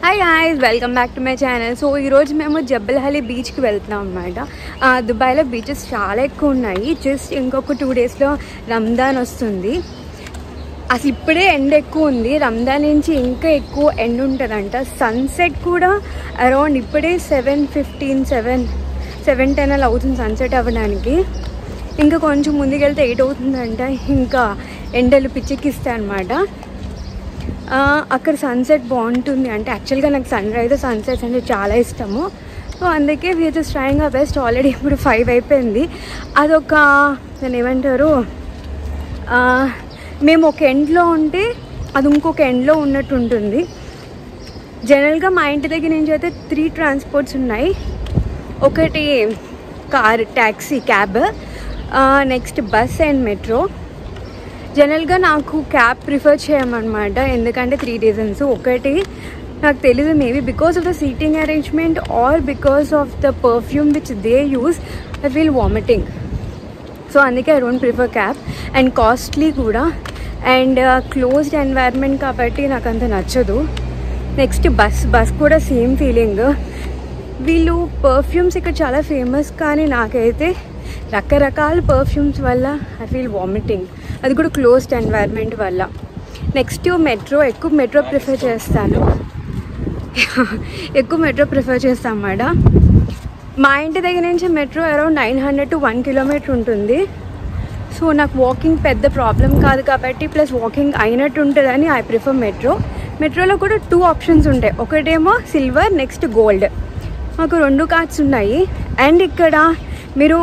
Hi hi welcome back to my channel so ఈరోజు మేము జబ్బల్హలి బీచ్కి వెళ్తున్నాం అనమాట దుబాయ్లో బీచెస్ చాలా ఎక్కువ ఉన్నాయి జస్ట్ ఇంకొక టూ డేస్లో రంజాన్ వస్తుంది అసలు ఇప్పుడే ఎండ ఎక్కువ ఉంది రంజాన్ నుంచి ఇంకా ఎక్కువ ఎండ ఉంటుందంట సన్సెట్ కూడా అరౌండ్ ఇప్పుడే seven fifteen seven seven ten అలా అవుతుంది సన్సెట్ అవ్వడానికి ఇంకా కొంచెం ముందుకెళ్తే ఎయిట్ అవుతుందంట ఇంకా ఎండలు పిచ్చెక్కిస్తాయి అనమాట ఆ, అక్కడ సన్సెట్ బాగుంటుంది అంటే యాక్చువల్గా నాకు సన్ రైజ్ సన్సెట్స్ అంటే చాలా ఇష్టము సో అందుకే we are just trying our best already ఇప్పుడు ఫైవ్ అయిపోయింది అదొక దాన్ని ఏమంటారు ఆ, మేము ఒక ఎండ్లో ఉంటే అది ఇంకొక ఎండ్లో ఉన్నట్టు ఉంటుంది జనరల్గా మా ఇంటి దగ్గర నుంచి అయితే త్రీ ట్రాన్స్పోర్ట్స్ ఉన్నాయి ఒకటి car taxi cab next bus and metro జనరల్గా నాకు క్యాబ్ ప్రిఫర్ చేయమన్నమాట ఎందుకంటే త్రీ రీజన్స్ ఒకటి నాకు తెలీదు maybe because of the seating arrangement or because of the perfume which they use I feel vomiting so అందుకే I don't prefer cab and costly కూడా and closed environment కాబట్టి నాకు అంత నచ్చదు నెక్స్ట్ బస్ బస్ కూడా సేమ్ ఫీలింగ్ వీళ్ళు perfumes ఇక్కడ చాలా ఫేమస్ కానీ నాకైతే రకరకాల పర్ఫ్యూమ్స్ వల్ల ఐ ఫీల్ వామిటింగ్ అది కూడా క్లోజ్డ్ ఎన్వైర్న్మెంట్ వల్ల నెక్స్ట్ మెట్రో ఎక్కువ మెట్రో ప్రిఫర్ చేస్తాను ఎక్కువ మెట్రో ప్రిఫర్ చేస్తాం అన్నమాట మా ఇంటి దగ్గర నుంచి metro around nine hundred to one kilometer ఉంటుంది సో నాకు వాకింగ్ పెద్ద ప్రాబ్లం కాదు కాబట్టి ప్లస్ వాకింగ్ అయినట్టు ఉంటుందని ఐ ప్రిఫర్ మెట్రో మెట్రోలో కూడా టూ ఆప్షన్స్ ఉంటాయి ఒకటేమో సిల్వర్ నెక్స్ట్ గోల్డ్ మాకు రెండు కార్డ్స్ ఉన్నాయి అండ్ ఇక్కడ మీరు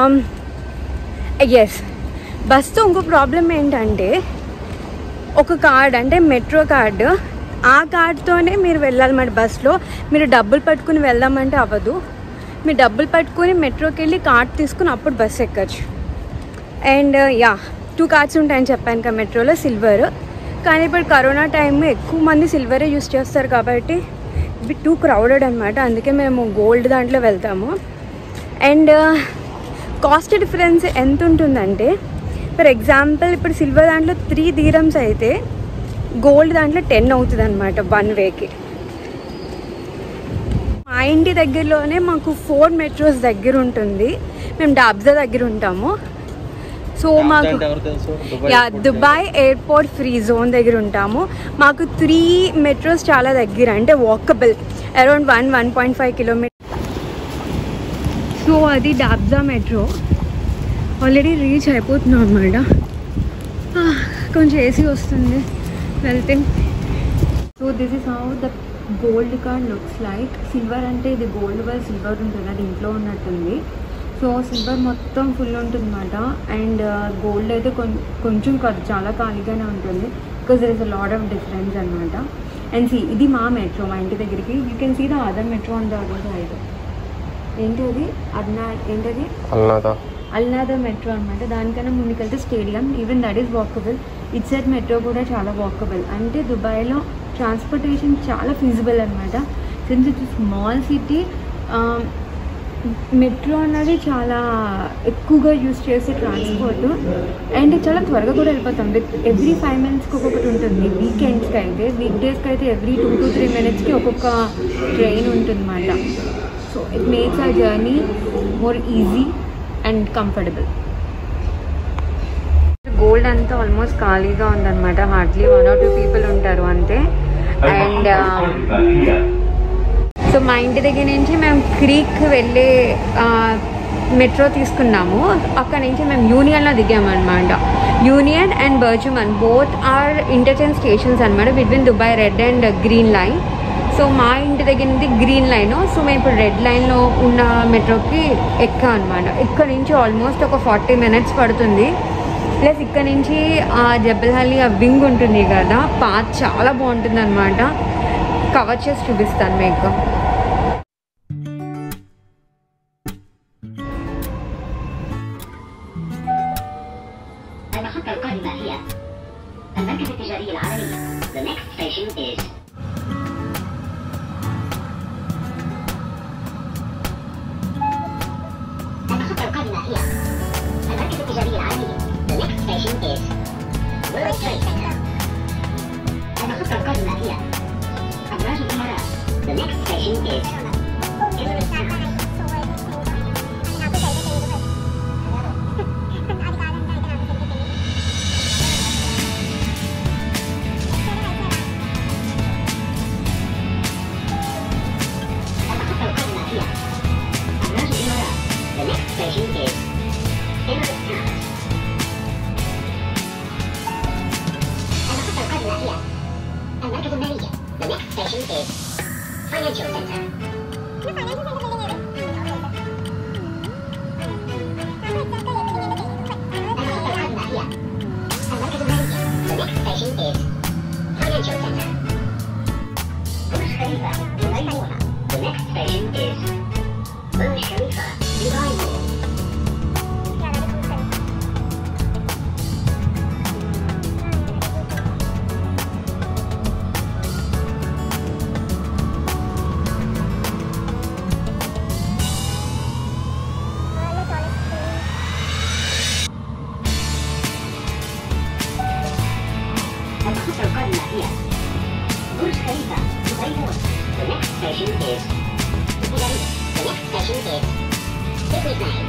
ఎస్ బస్తో ఇంకో ప్రాబ్లం ఏంటంటే ఒక కార్డ్ అంటే మెట్రో కార్డు ఆ కార్డ్తోనే మీరు వెళ్ళాలన్నమాట బస్లో మీరు డబ్బులు పట్టుకుని వెళ్దామంటే అవ్వదు మీరు డబ్బులు పట్టుకుని మెట్రోకి వెళ్ళి కార్డ్ తీసుకుని అప్పుడు బస్ ఎక్కచ్చు అండ్ యా టూ కార్డ్స్ ఉంటాయని చెప్పాను కదా మెట్రోలో సిల్వర్ కానీ ఇప్పుడు కరోనా టైం ఎక్కువ మంది సిల్వరే యూస్ చేస్తారు కాబట్టి ఇవి టూ క్రౌడెడ్ అనమాట అందుకే మేము గోల్డ్ దాంట్లో వెళ్తాము అండ్ కాస్ట్ డిఫరెన్స్ ఎంత ఉంటుందంటే ఫర్ ఎగ్జాంపుల్ ఇప్పుడు సిల్వర్ దాంట్లో త్రీ దీరమ్స్ అయితే గోల్డ్ దాంట్లో టెన్ అవుతుంది అనమాట వన్ వేకి మా ఇంటి దగ్గరలోనే మాకు ఫోర్ మెట్రోస్ దగ్గర ఉంటుంది మేము డాబ్జా దగ్గర ఉంటాము సో మాకు yeah Dubai airport free zone దగ్గర ఉంటాము మాకు త్రీ మెట్రోస్ చాలా దగ్గర అంటే walkable around one one point five kilometer so అది డాబ్జా మెట్రో ఆల్రెడీ రీచ్ అయిపోతున్నాం అనమాట కొంచెం ఏసీ వస్తుంది వెళ్తే so this is how the gold card looks like silver అంటే ఇది గోల్డ్ బై సిల్వర్ ఉంటుంది అది ఇంట్లో ఉన్నట్టుంది సో సిల్వర్ మొత్తం ఫుల్ ఉంటుందన్నమాట అండ్ గోల్డ్ అయితే కొం- కొంచెం కాదు చాలా ఖాళీగానే ఉంటుంది because there is a lot of difference అనమాట అండ్ సి ఇది మా మెట్రో మా ఇంటి దగ్గరికి you can see the other metro on the other side ఏంటి అది అద్నా ఏంటది అల్నాదా అల్నాదా మెట్రో అనమాట దానికన్నా ముందుకెళ్తే stadium even that is walkable it side metro కూడా చాలా వాకబుల్ అంటే దుబాయ్లో ట్రాన్స్పోర్టేషన్ చాలా ఫీజిబుల్ అనమాట since it's small city metro అన్నది చాలా ఎక్కువగా యూస్ చేసే ట్రాన్స్పోర్ట్ అండ్ చాలా త్వరగా కూడా వెళ్ళిపోతాం విత్ ఎవ్రీ ఫైవ్ మినిట్స్కి ఒక్కొక్కటి ఉంటుంది వీకెండ్స్కి అయితే వీక్ డేస్కి అయితే ఎవ్రీ టూ టు త్రీ మినిట్స్కి ఒక్కొక్క ట్రైన్ ఉంటుందన్నమాట so it makes a journey more easy and comfortable gold అంతా ఆల్మోస్ట్ ఖాళీగా ఉందన్నమాట hardly one or two people ఉంటారు అంతే అండ్ సో మా ఇంటి దగ్గర నుంచి మేము క్రీక్ వెళ్ళే మెట్రో తీసుకున్నాము అక్కడ నుంచి మేము యూనియన్లో దిగామన్నమాట union and BurJuman both are interchange stations అనమాట between Dubai red and green line so మా ఇంటి దగ్గర నుంచి గ్రీన్ లైన్ సో మేము ఇప్పుడు రెడ్ లైన్లో ఉన్న మెట్రోకి ఎక్కా అనమాట ఇక్కడ నుంచి ఆల్మోస్ట్ ఒక ఫార్టీ మినిట్స్ పడుతుంది ప్లస్ ఇక్కడ నుంచి ఆ జబ్బల్హల్లి ఆ వింగ్ ఉంటుంది కదా పాత్ చాలా బాగుంటుంది అనమాట కవర్ చేసి చూపిస్తాను మీకు المحطة القادمة هي المركز التجاري العالمي. The next station is المحطة القادمة هي المركز التجاري العالمي. The next station is World Trade Center. المحطة القادمة هي أبراج الإمارات. المركز المالية. The next station is Financial Center. المحطة القادمة هي المركز المالية. The next station is Financial Center. برج خليفة دبي مول. The next station is برج خليفة دبي مول. المحطة القادمة هي برج خليفة دبي مول. The next station is الهلالية. The next station is سيدني اثنين.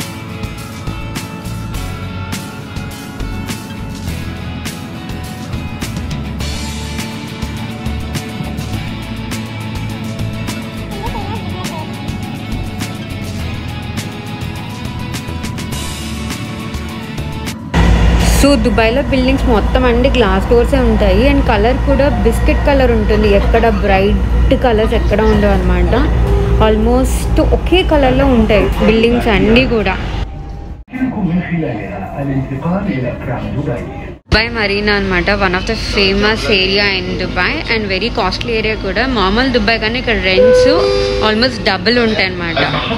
So దుబాయ్లో buildings మొత్తం అండి glass డోర్సే ఉంటాయి and colour కూడా biscuit colour ఉంటుంది ఎక్కడ bright colours ఎక్కడ ఉండవు అనమాట ఆల్మోస్ట్ ఒకే కలర్లో ఉంటాయి బిల్డింగ్స్ అన్నీ కూడా يمكن من خلالها الانتقال إلى كرام دبي దుబాయ్ మరీనా అనమాట one of the famous area in Dubai and very costly area కూడా మామూలు దుబాయ్ కానీ ఇక్కడ రెంట్స్ ఆల్మోస్ట్ డబుల్ ఉంటాయి అనమాట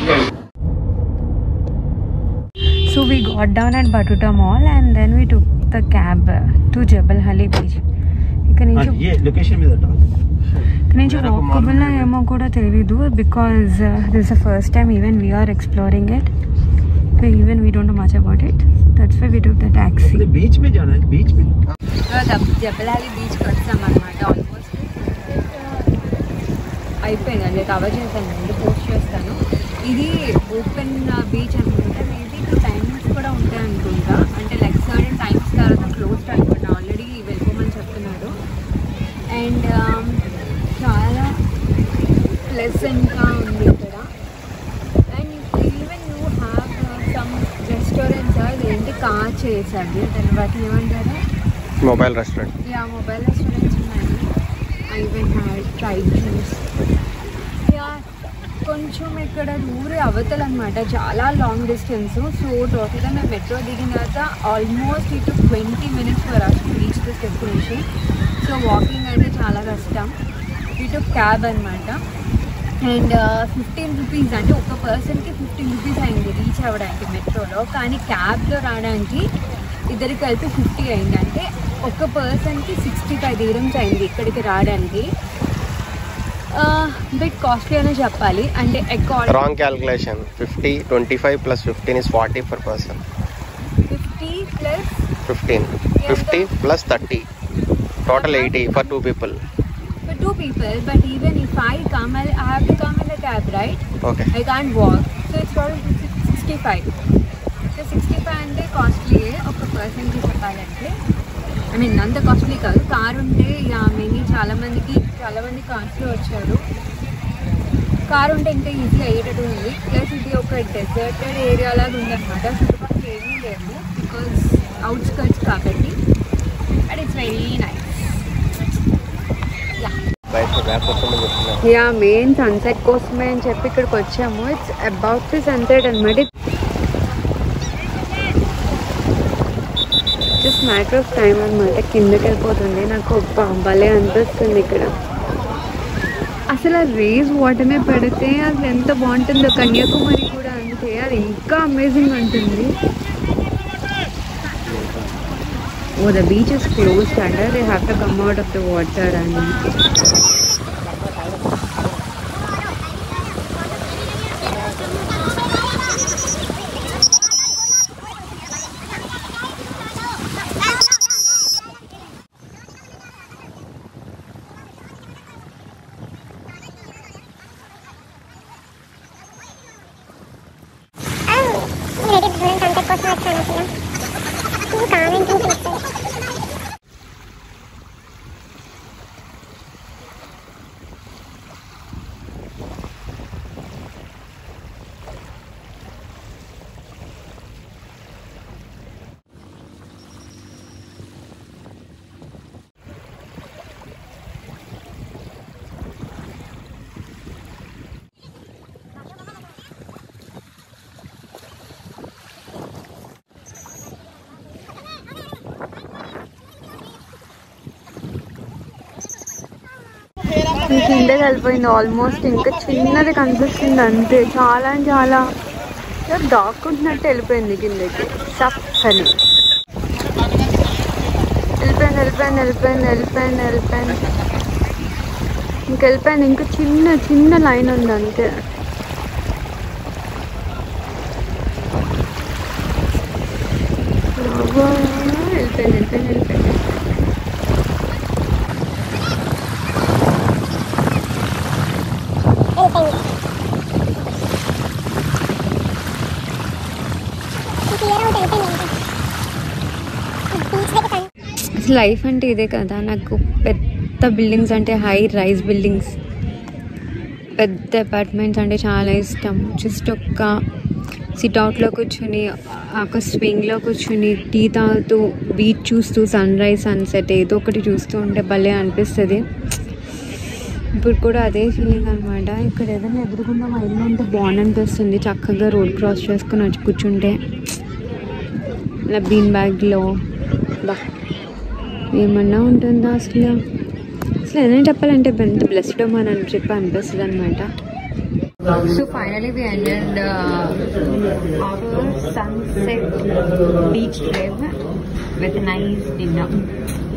so we got down at Batuta mall and then we took the cab to Jebel Ali beach ఇక్కడ నుంచి ये location మీద ఉంటాం ఇక్కడ నుంచి వాకబుల్ ఏమో కూడా తెలీదు because this the first time even we are exploring it even we don't much about it that's why we took the taxi बीच में जाना है बीच में జబలాలి బీచ్కి వచ్చాం అనమాట ఆల్మోస్ట్ అయిపోయింది అంటే కవర్ చేశాను అండి పోస్ట్ చేస్తాను ఇది ఓపెన్ బీచ్ అనుకుంటా మేబీ ఇక్కడ టైమింగ్స్ కూడా ఉంటాయి అనుకుంటా అంటే లైక్ సర్టన్ టైమ్స్ తర్వాత క్లోజ్ అనుకుంటా ఆల్రెడీ వెళ్ళిపోమని చెప్తున్నారు అండ్ చాలా ప్లెజెంట్గా ఉంది ఇక్కడ and even you have some restaurants ఏంటి కార్ చేసారు దాన్ని బట్టి ఏమంటారు mobile restaurant yeah mobile restaurants ఉన్నాయి I even had tried juice yeah కొంచెం ఇక్కడ ఊరి అవతల అనమాట చాలా లాంగ్ డిస్టెన్స్ సో టోటల్గా మేము మెట్రో దిగిన తర్వాత ఆల్మోస్ట్ ఇటు twenty minutes for us reach this destination so walking అంటే చాలా కష్టం ఇటు క్యాబ్ అనమాట అండ్ ఫిఫ్టీన్ రూపీస్ అంటే ఒక పర్సన్కి ఫిఫ్టీన్ రూపీస్ అయింది రీచ్ అవ్వడానికి మెట్రోలో కానీ క్యాబ్లో రావడానికి ఇద్దరికి కలిపి ఫిఫ్టీ అయింది అంటే ఒక పర్సన్కి సిక్స్టీ ఫైవ్ దీరమ్స్ అయింది ఇక్కడికి రావడానికి బిట్ కాస్ట్లీ అనే చెప్పాలి అంటే according wrong calculation fifty twenty five plus fifteen is forty per person fifty plus fifteen fifty plus thirty total eighty for two people for two people but even if I come I'll, I have to come in a cab right okay I can't walk so it's for 65 so sixty five అంటే costly ఒక పర్సన్కి చెప్పాలంటే I mean అంత costly కాదు car ఉంటే yeah many చాలా మందికి చాలా మంది కార్స్లో వచ్చారు కార్ ఉంటే ఇంకా ఈజీ అయ్యేటట్టు ఉంది ప్లస్ ఇది ఒక డెజర్టెడ్ ఏరియా లాగా ఉందన్నమాట చుట్టుపక్కల ఏమీ లేవు బికాజ్ అవుట్స్కట్స్ కాబట్టి but it's very nice yeah బయట ర్యాప్ వస్తుందని చెప్తున్నారు యా మెయిన్ సన్సెట్ కోసమే అని చెప్పి ఇక్కడికి వచ్చాము ఇట్స్ అబౌట్ ది సన్సెట్ అనమాట జస్ట్ మ్యాటర్ ఆఫ్ టైం అనమాట కిందకి వెళ్ళిపోతుంది నాకు అబ్బా, భలే అనిపిస్తుంది ఇక్కడ అసలు ఆ రేజ్ వాటర్నే పెడితే అది ఎంత బాగుంటుందో కన్యాకుమారి కూడా అంతే అది ఇంకా అమేజింగ్ ఉంటుంది oh the beach is closed under they have to come out of the water and నేనైతే దూరం సన్సెట్ కోసం వచ్చాను అసలు ఇది కామెంట్ కిందకి వెళ్ళిపోయింది ఆల్మోస్ట్ ఇంకా చిన్నది కనిపిస్తుంది అంతే చాలా అంటే చాలా ఇలా దాక్కుంటున్నట్టు వెళ్ళిపోయింది కిందకి చక్కని వెళ్ళిపోయింది వెళ్ళిపోయింది వెళ్ళిపోయింది వెళ్ళిపోయింది వెళ్ళిపోయింది ఇంక వెళ్ళిపోయింది ఇంకా చిన్న చిన్న లైన్ ఉంది అంతే అబ్బా, వెళ్ళిపోయింది వెళ్ళిపోయింది వెళ్ళిపోయింది అసలు లైఫ్ అంటే ఇదే కదా నాకు పెద్ద బిల్డింగ్స్ అంటే హై రైజ్ బిల్డింగ్స్ పెద్ద అపార్ట్మెంట్స్ అంటే చాలా ఇష్టం జస్ట్ ఒక్క సిట్అవుట్లో కూర్చుని ఒక స్వింగ్లో కూర్చుని టీ తాగుతూ బీచ్ చూస్తూ సన్ రైజ్ సన్సెట్ ఏదో ఒకటి చూస్తూ ఉంటే భలే అనిపిస్తుంది ఇప్పుడు కూడా అదే ఫీలింగ్ అనమాట ఇక్కడ ఏదైనా ఎదురుకుండా మా ఇల్లు ఉంటే బాగుంది అనిపిస్తుంది చక్కగా రోడ్ క్రాస్ చేసుకుని వచ్చి కూర్చుంటే ఇలా బీన్ బ్యాగ్లో బా ఏమన్నా ఉంటుందా అసలు అసలు ఏదైనా చెప్పాలంటే ఎంత బ్లెస్డ్ అని అని చెప్పి అనిపిస్తుంది అనమాట so finally we ended our sunset beach drive with nice dinner